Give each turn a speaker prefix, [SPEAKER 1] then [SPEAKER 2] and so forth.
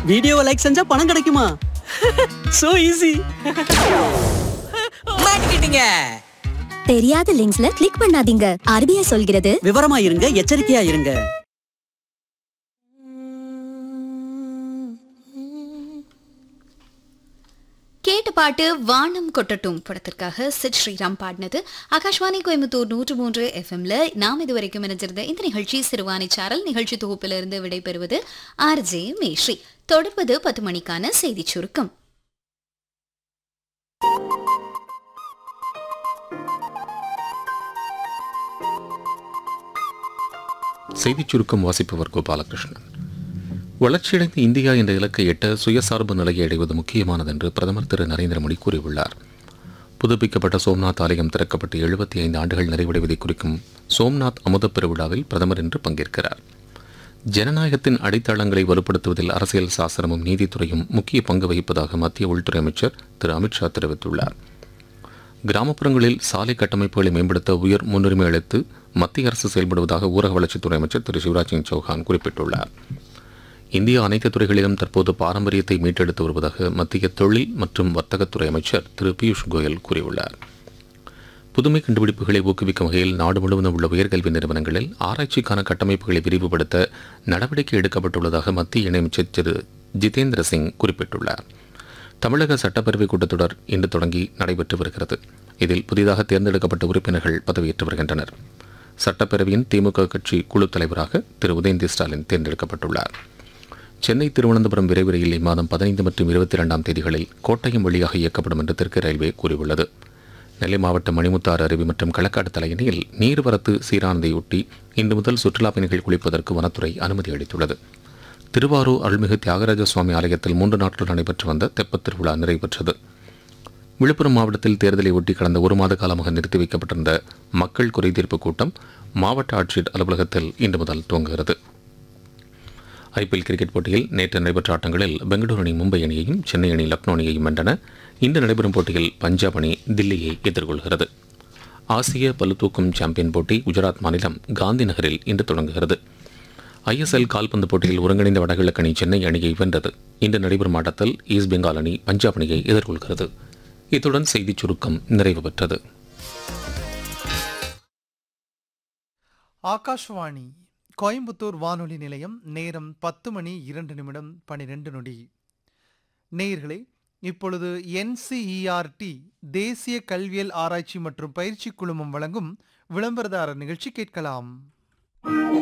[SPEAKER 1] வீடியோவை லைக் செஞ்சா பணம் கிடைக்குமா சோ ஈஸி
[SPEAKER 2] மாட்டிக்கிட்டீங்க
[SPEAKER 3] தெரியாத லிங்க்ஸ்ல கிளிக் பண்ணாதீங்க ஆர்பிஐ சொல்கிறது
[SPEAKER 1] விவரமா இருங்க எச்சரிக்கையா இருங்க
[SPEAKER 4] கேட்ட பாட்டு வானம் கொட்டட்டும் படத்திற்காக சித் ஸ்ரீராம் பாடினது ஆகாஷ்வாணி கோயம்புத்தூர் நூற்று மூன்று எஃப்எம்ல நாம் இதுவரைக்கும் இணைஞ்சிருந்த இந்த நிகழ்ச்சி சிறுவாணி சாரல் நிகழ்ச்சி தொகுப்பிலிருந்து விடைபெறுவது ஆர் ஜே மேஸ்ரீ தொடர்வது பத்து மணிக்கான செய்திச் சுருக்கம்
[SPEAKER 5] செய்திச் சுருக்கம் வாசிப்பவர் கோபாலகிருஷ்ணன் வளர்ச்சியடைந்த இந்தியா என்ற இலக்கை எட்ட சுயசார்பு நிலையை அடைவது முக்கியமானது என்று பிரதமர் திரு நரேந்திர மோடி கூறியுள்ளார் புதுப்பிக்கப்பட்ட சோம்நாத் ஆலயம் திறக்கப்பட்டு எழுபத்தி ஐந்து ஆண்டுகள் நிறைவடைவதை குறிக்கும் சோம்நாத் அமுத பெருவிழாவில் பிரதமர் இன்று பங்கேற்கிறார் ஜனநாயகத்தின் அடித்தளங்களை வலுப்படுத்துவதில் அரசியல் சாசனமும் நீதித்துறையும் முக்கிய பங்கு வகிப்பதாக மத்திய உள்துறை அமைச்சர் திரு அமித்ஷா தெரிவித்துள்ளார் கிராமப்புறங்களில் சாலை கட்டமைப்புகளை மேம்படுத்த உயர் முன்னுரிமை அளித்து மத்திய அரசு செயல்படுவதாக ஊரக வளர்ச்சித்துறை அமைச்சர் திரு சிவராஜ் சிங் சௌஹான் குறிப்பிட்டுள்ளார் இந்தியா அனைத்து துறைகளிலும் தற்போது பாரம்பரியத்தை மீட்டெடுத்து வருவதாக மத்திய தொழில் மற்றும் வர்த்தகத்துறை அமைச்சர் திரு பியூஷ் கோயல் கூறியுள்ளார் புதுமை கண்டுபிடிப்புகளை ஊக்குவிக்கும் வகையில் நாடு முழுவதும் உள்ள உயர்கல்வி நிறுவனங்களில் ஆராய்ச்சிக்கான கட்டமைப்புகளை விரிவுபடுத்த நடவடிக்கை எடுக்கப்பட்டுள்ளதாக மத்திய இணையமைச்சர் திரு ஜிதேந்திர சிங் குறிப்பிட்டுள்ளார் தமிழக சட்டப்பேரவை கூட்டத்தொடர் இன்று தொடங்கி நடைபெற்று வருகிறது இதில் புதிதாக தேர்ந்தெடுக்கப்பட்ட உறுப்பினர்கள் பதவியேற்று வருகின்றனர் சட்டப்பேரவையின் திமுக கட்சி குழு தலைவராக திரு உதயநிதி ஸ்டாலின் தேர்ந்தெடுக்கப்பட்டுள்ளார் சென்னை திருவனந்தபுரம் விரைவு ரயில் இம்மாதம் பதினைந்து மற்றும் இருபத்தி இரண்டாம் தேதிகளில் கோட்டயம் வழியாக இயக்கப்படும் என்று தெற்கு ரயில்வே கூறியுள்ளது நெல்லை மாவட்டம் மணிமுத்தாறு அருவி மற்றும் களக்காடு தலையணையில் நீர்வரத்து சீரானதையொட்டி இன்று முதல் சுற்றுலாப் பயணிகள் குளிப்பதற்கு வனத்துறை அனுமதி அளித்துள்ளது திருவாரூர் அருள்மிகு தியாகராஜ சுவாமி ஆலயத்தில் மூன்று நாட்கள் நடைபெற்று வந்த தெப்பத் திருவிழா நிறைவேற்றது விழுப்புரம் மாவட்டத்தில் தேர்தலை ஒட்டி கடந்த ஒரு மாத காலமாக நிறுத்தி வைக்கப்பட்டிருந்த மக்கள் குறைதீர்ப்பு கூட்டம் மாவட்ட ஆட்சியர் அலுவலகத்தில் இன்று முதல் துவங்குகிறது ஐபிஎல் கிரிக்கெட் போட்டியில் நேற்று நடைபெற்ற ஆட்டங்களில் பெங்களூரு அணி மும்பை அணியையும் சென்னை அணி லக்னோ அணியையும் வென்றன இன்று நடைபெறும் போட்டியில் பஞ்சாப் அணி தில்லியை எதிர்கொள்கிறது ஆசிய பளுதூக்கும் சாம்பியன் போட்டி குஜராத் மாநிலம் காந்தி நகரில் இன்று தொடங்குகிறது ஐஎஸ்எல் கால்பந்து போட்டியில் ஒருங்கிணைந்த வடகிழக்கு அணி சென்னை அணியை வென்றது இன்று நடைபெறும் ஆட்டத்தில் ஈஸ்ட் பெங்கால் அணி பஞ்சாப் அணியை எதிர்கொள்கிறது இத்துடன் செய்திச் சுருக்கம் நிறைவு பெற்றது
[SPEAKER 6] ஆகாஷ்வாணி கோயம்புத்தூர் வானொலி நிலையம் நேரம் பத்து மணி இரண்டு நிமிடம் பனிரெண்டு நொடி நேயர்களே இப்பொழுது என்சிஇஆர்டி தேசிய கல்வியல் ஆராய்ச்சி மற்றும் பயிற்சி குழுமம் வழங்கும் விளம்பரதாரர் நிகழ்ச்சி கேட்கலாம்